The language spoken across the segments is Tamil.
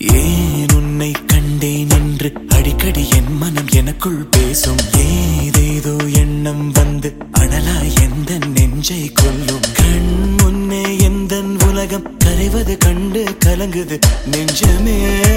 ஏன் உன்னை கண்டேன் என்று அடிக்கடி என் மனம் எனக்குள் பேசும் ஏதேதோ எண்ணம் வந்து அனலாய் எந்த நெஞ்சை கொல்லும் கண் முன்னே எந்த உலகம் கரைவது கண்டு கலங்குது நெஞ்சமே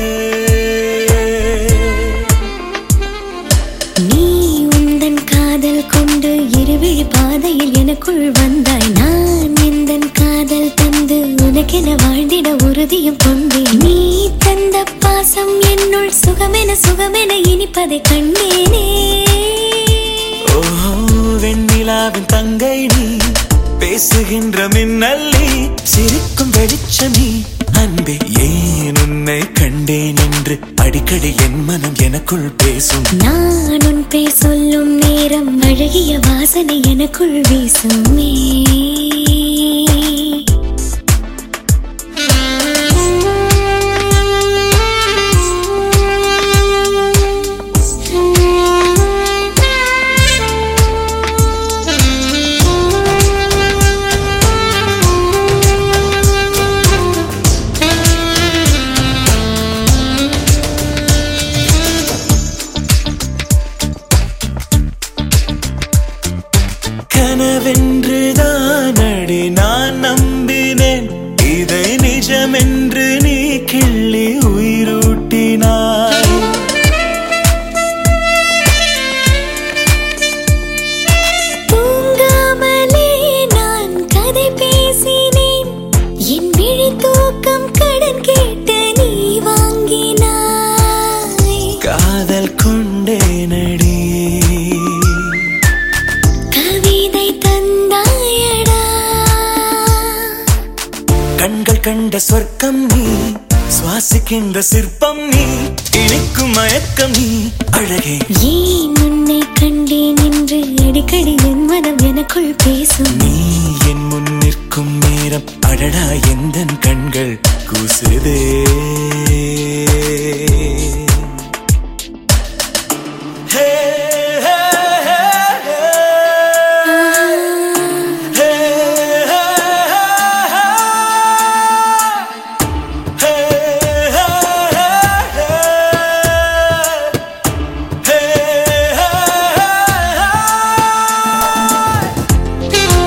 நீ உந்தன் காதல் கொண்டு இருவிழி பாதையில் எனக்குள் வந்தாய் நான் எந்தன் காதல் தந்து உனக்கென வாழ்ந்திட உறுதியும் கொண்டேன் நீ தந்த பாசம் என்னுள் சுகமென சுகமென இனிப்பதை கண்டேனே ஓஹோ வெண்ணிலாவின் தங்கை நீ பேசுகின்ற மின்னல் நீ சிரிக்கும் வெளிச்சம் நீ அன்பே ஏன் உன்னை கண்டேன் என்று அடிக்கடி என் மனம் எனக்குள் பேசும் நான் உன் பேர் சொல்லும் நேரம் அழகிய வாசனை எனக்குள் வீசுமே கனவென்றுதான் அடி நான் நம்பினேன் இதை நிஜமென்று நீ கிள்ளி உயிரூட்டினாய் தூங்காமலே நான் கதை பேசினேன் என் விழி தூக்கம் கடன் கேட்டு நீ வாங்கினாய் காதல் கொண்டேனடி கவிதை தந்தாயடா கண்கள் கண்ட சொர்க்கம் நீ சுவாசிக்கின்ற சிற்பம் நீ இனிக்கும் மயக்கம் நீ அழகே ஏன் உன்னை கண்டேன் என்று அடிக்கடி என் மனம் எனக்குள் பேசும் நீ என் முன் நிற்கும் நேரம் அடடா எந்த கண்கள் கூசுதே ஹே, ஹே, ஹே, ஹே. ஹே, ஹே, ஹே, ஹே. ஹே, ஹே, ஹே, ஹே. ஹே, ஹே, ஹே.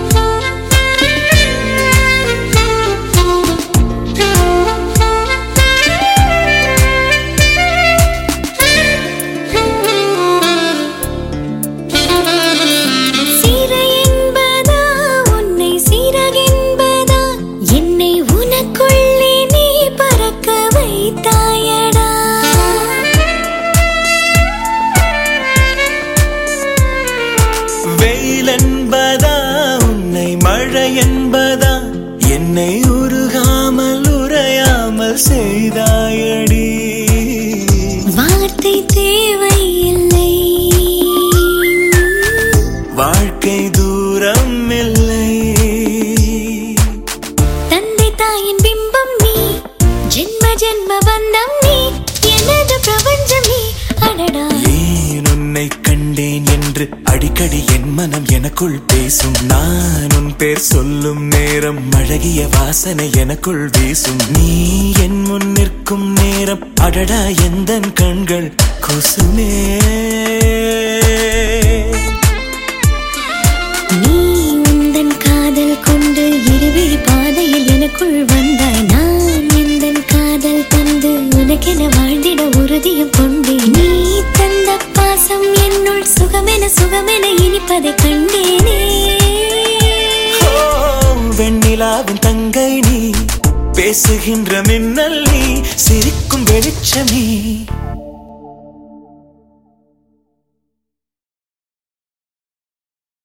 சீர என்பதா உன்னை சீரகென்பதா என்னை உனக்குள்ளே நீ பறக்க வைத்தாயடா வெயில் என்பதா உன்னை மழை என்பதா என்னை உருகாமல் உறையாமல் செய்தாயடி வார்த்தை தேவையில்லை வாழ்க்கை தூரம் இல்லை தந்தை தாயின் பிம்பம் நீ ஜென்ம ஜென்ம பந்தம் நீ எனது பிரபஞ்சம் நீ அடடா ஏன் உன்னை கண்டேன் என்று அடிக்கடி என் மனம் எனக்குள் பேசும் நான் உன் பேர் சொல்லும் நேரம் அழகிய வாசனை எனக்குள் வீசும் நீ என் முன் நிற்கும் நேரம் அடடா எந்த கண்கள் குசுமே நீ உந்தன் காதல் கொண்டு இருவிழி பாதையில் எனக்குள் வந்தாய் நான் எந்தன் காதல் தந்து உனக்கென வாழ்ந்திட உறுதியும் கொண்டேன் நீ தந்த பாசம் என்னுள் சுகமென சுகமென இனிப்பதை கண்டேனே ஓ, வெண்ணிலாவின் தங்கை நீ பேசுகின்ற மின்னல் நீ சிரிக்கும் வெளிச்சம் நீ